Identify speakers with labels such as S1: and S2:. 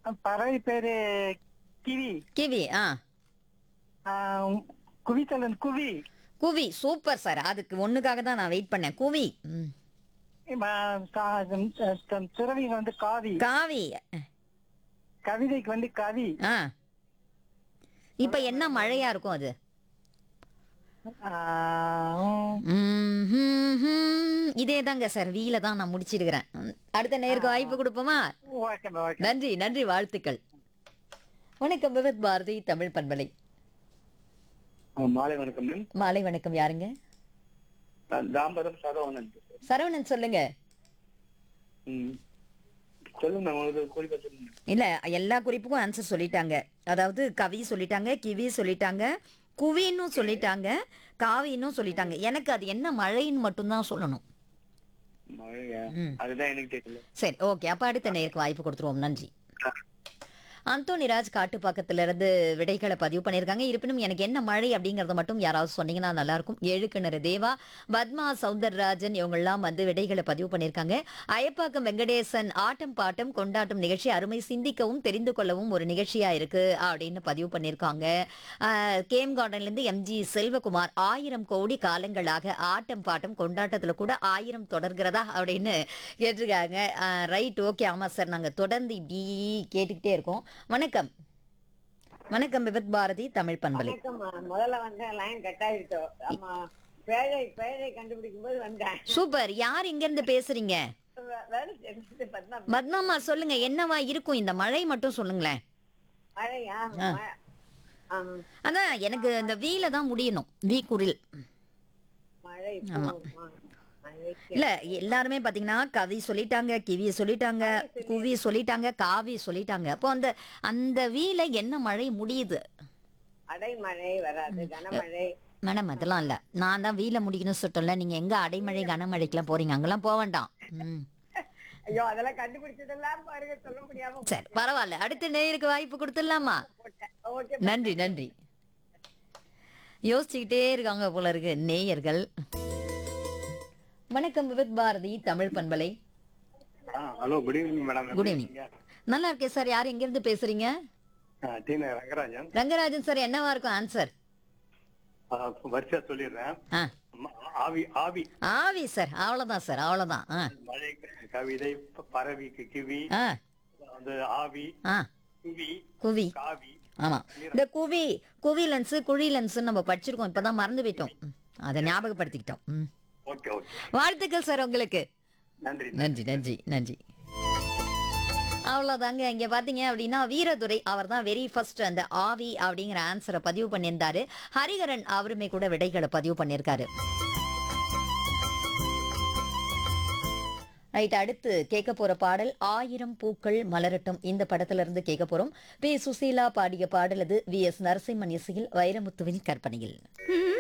S1: பறவை பேரு kiwi
S2: kiwi ஆ
S1: ஆ, குவித்தலன் குவி
S2: குவி சூப்பர் சார் அதுக்கு ஒண்ணுக்காக தான் நான் வெயிட் பண்ணேன் குவி ம்.
S1: ஆ, கா- த- துறவி வந்து காவி
S2: காவி
S1: கவிதைக்கு வந்து கவி
S2: ஆ இப்ப என்ன மழையா இருக்கும் அது
S1: ஆ, உம்,
S2: ம், ஹம், ஹம். இதே தாங்க சார் வீல தான் நான் முடிச்சிருக்கிறேன் ம். அடுத்த நேருக்கு வாய்ப்பு கொடுப்போமா
S1: ஓகே ஓகே
S2: நன்றி நன்றி வாழ்த்துக்கள் வணக்கம் விவத் பாரதி தமிழ் பண்பலை
S3: மாலை வணக்கம் மேம்
S2: மாலை வணக்கம் யாருங்க
S3: நான் தாம்பரம் சரவணன்
S2: சரவணன் சொல்லுங்க
S3: ம். சொல்லுங்க மேம் ஒரு குறிப்பா சொல்லுங்க
S2: இல்ல எல்லா குறிப்புக்கும் ஆன்சர் சொல்லிட்டாங்க அதாவது கவி சொல்லிட்டாங்க கிவி சொல்லிட்டாங்க குவின்னு சொல்லிட்டாங்க காவின்னும் சொல்லிட்டாங்க எனக்கு அது என்ன மழைன்னு மட்டும்தான் சொல்லணும்
S3: மழையா
S2: ம்.
S3: அதுதான் எனக்கு தெரியல
S2: சரி ஓகே அப்ப அடுத்த நேருக்கு வாய்ப்பு கொடுத்துருவோம் நன்றி அந்தோனிராஜ் காட்டுப்பாக்கத்துல இருந்து விடைகளை பதிவு பண்ணியிருக்காங்க இருப்பினும் எனக்கு என்ன மழை அப்படிங்கறத மட்டும் யாராவது சொன்னீங்கன்னா நல்லா இருக்கும் எழுக்கிணறு தேவா பத்மா சவுந்தரராஜன் இவங்கெல்லாம் வந்து விடைகளை பதிவு பண்ணியிருக்காங்க அயப்பாக்கம் வெங்கடேசன் ஆட்டம் பாட்டம் கொண்டாட்டம் நிகழ்ச்சி அருமை சிந்திக்கவும் தெரிந்து கொள்ளவும் ஒரு நிகழ்ச்சியா இருக்கு அப்படின்னு பதிவு பண்ணியிருக்காங்க ஆஹ், கேம் கார்டன்ல இருந்து எம்ஜி செல்வகுமார் ஆயிரம் கோடி காலங்களாக ஆட்டம் பாட்டம் கொண்டாட்டத்துல கூட ஆயிரம் தொடர்கிறதா அப்படின்னு கேட்டிருக்காங்க ரைட் ஓகே ஆமா சார் நாங்க தொடர்ந்து இப்படி கேட்டுக்கிட்டே இருக்கோம் வணக்கம் வணக்கம் விபத் பாரதி தமிழ் பண்பலை
S4: வணக்கம் முதல்ல வந்து லைன் கட் ஆயிடுச்சு ஆமா பேழை பேழை கண்டுபிடிக்கும் போது வந்தேன்
S2: சூப்பர் யார் இங்க இருந்து பேசுறீங்க
S4: வே- வேலை செஞ்சது பார்த்தா
S2: பத்மாமா சொல்லுங்க என்னவா இருக்கும் இந்த மழை மட்டும் சொல்லுங்களேன்
S4: மழையா
S2: ஆ.
S4: ம- ஆம்,
S2: அதான் எனக்கு இந்த வீல தான் முடியணும் வீ குரில்
S4: மழை
S2: ஆமா.
S4: போ- ஆ, மழைக்கு
S2: இல்ல எல்லாருமே பாத்தீங்கன்னா கவி சொல்லிட்டாங்க கிவி சொல்லிட்டாங்க குவி சொல்லிட்டாங்க காவி சொல்லிட்டாங்க அப்போ அந்த அந்த வீல என்ன மழை முடியுது
S4: அடைமழை வராது கனமழை
S2: மேடம் அதெல்லாம் இல்ல நான் தான் வீல முடிக்கணும்னு சொல்லிட்டோம்ல நீங்க எங்க அடைமழை கனமழைக்கெல்லாம் போறீங்க அங்கெல்லாம் போக வேண்டாம் ம்.
S4: ஐயோ அதெல்லாம் கண்டுபிடிச்சதெல்லாம் பாருங்க சொல்ல முடியாம
S2: சரி பரவாயில்ல அடுத்த நேருக்கு வாய்ப்பு கொடுத்துடலாமா
S4: போட்டேன் ஓகே
S2: நன்றி நன்றி யோசிச்சுக்கிட்டே இருக்காங்க போல இருக்கு நேயர்கள் வணக்கம் விவித் பாரதி தமிழ் பண்பலை
S3: hello good evening madam
S2: good evening நல்லா இருக்கேன் சார் யார் எங்க இருந்து பேசுறீங்க
S3: டீன ரங்கராஜன்
S2: ரங்கராஜன் சார் என்னவா இருக்கும் ஆன்சர்
S3: ஆ, வரிசையா சொல்லிடுறேன்
S2: ஆ
S3: ம- ஆவி ஆவி
S2: ஆவி சார் அவ்வளவுதான் சார் அவ்வளவுதான் ஆ
S3: மழை கவிதை ப- பறவைக்கு கிவி
S2: ஆ
S3: அந்த ஆவி
S2: ஆ
S3: குவி
S2: குவி
S3: காவி
S2: ஆமா இந்த குவி குவி லென்ஸ் குழி லென்ஸ் நம்ம படிச்சிருக்கோம் இப்பதான் மறந்து போயிட்டோம் ம், அதை ஞாபகப்படுத்திக்கிட்டோம் ம்.
S3: ஓகே ஓகே
S2: வாழ்த்துக்கள் சார் உங்களுக்கு
S3: நன்றி
S2: நன்றி நன்றி நன்றி அவ்வளோதாங்க இங்க பாத்தீங்க அப்படின்னா வீரதுரை அவர் தான் வெரி ஃபர்ஸ்ட் அந்த ஆவி அப்படிங்கிற ஆன்சரை பதிவு பண்ணியிருந்தாரு ஹரிகரன் அவருமே கூட விடைகளை பதிவு பண்ணியிருக்காரு ரைட் அடுத்து கேட்க போற பாடல் ஆயிரம் பூக்கள் மலரட்டும் இந்த படத்துல இருந்து கேட்க போறோம் பி சுசீலா பாடிய பாடல் அது வி எஸ் நரசிம்மன் இசையில் வைரமுத்துவின் கற்பனையில்